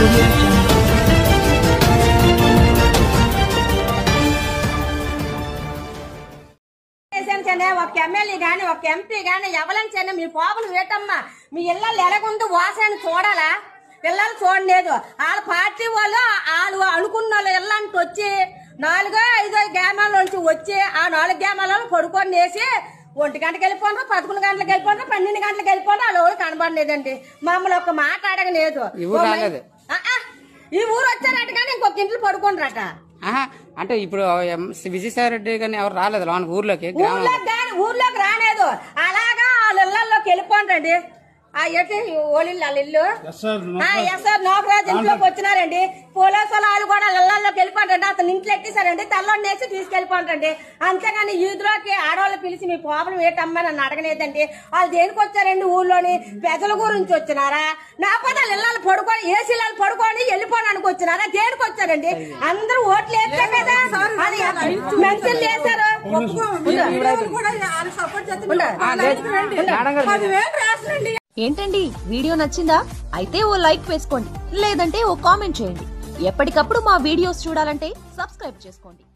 audio jungle. చేశాను ఒక MLA గాని ఒక ఎంపీ గాని ఎవరైనా సరే మీ పోపులు వేటమ్మా మీ ఇళ్ళల్లో ఎలాగుందో వాసన చూడాలా పిల్లలు చూడలేదు వాళ్ళ పార్టీ వాళ్ళు వాళ్ళు అనుకున్న వాళ్ళు ఇళ్ళంటి వచ్చి నాలుగో ఐదో గ్రామాల నుంచి వచ్చి ఆ నాలుగు గ్రామాలలో పడుకొని వేసి ఒంటి గంటకి వెళ్ళిపోండ్రు పదకొండు గంటలకు వెళ్ళిపోండ్రు పన్నెండు గంటలకు వెళ్ళిపోండ్రు వాళ్ళు ఎవరు కనబడలేదండి మమ్మల్ని ఒక మాట అడగలేదు ఈ ఊరు రాలేదు. ఆ, ఆ, ఈ ఊరు వచ్చారట కానీ ఇంకొక ఇంట్లో పడుకుండ్రట ఆహా అంటే ఇప్పుడు ఎం- విజయసాయి రెడ్డి కానీ ఎవరు రాలేదు లోన ఊర్లోకి గ్రామం ఊర్లోకి గాని ఊర్లోకి రాలేదు అలాగా వాళ్ళ ఇళ్లలోకి వెళ్ళిపోండి ఆ ఎట్టి ఓలిళ్ళు వాళ్ళ ఇల్లు ఆ, ఎస్ఆర్ నోకరాజు ఇంట్లోకి వచ్చినారండి పోలీసు వాళ్ళు కూడా వాళ్ళ ఇళ్లలోకి వెళ్ళిపోండి అతను ఇంట్లో ఎట్టేశారండి తెల్లని వేసి తీసుకెళ్ళిపోండి అంతేగాని ఈదులోకి ఆడవాళ్ళు పిలిచి మీ ప్రాబ్లం ఏంటమ్మా నన్ను అడగలేదండి వాళ్ళు దేనికి వచ్చారండి ఊర్లోని ప్రజల గురించి వచ్చినారా లేకపోతే వాళ్ళ ఇళ్ళలో పడుకొని ఏసీలలో పడుకొని వెళ్ళిపోవడానికి వచ్చినారా దేనికి వచ్చారండి అందరూ ఓట్లు వేస్తే కదా అది మంచిలు చేశారు ఉండు. ఉండు. ఆ, లేదు. మేడం గారు పదివేలు రాసినండి ఏంటండి వీడియో నచ్చిందా అయితే ఓ లైక్ వేసుకోండి లేదంటే ఓ కామెంట్ చేయండి ఎప్పటికప్పుడు మా వీడియోస్ చూడాలంటే సబ్స్క్రైబ్ చేసుకోండి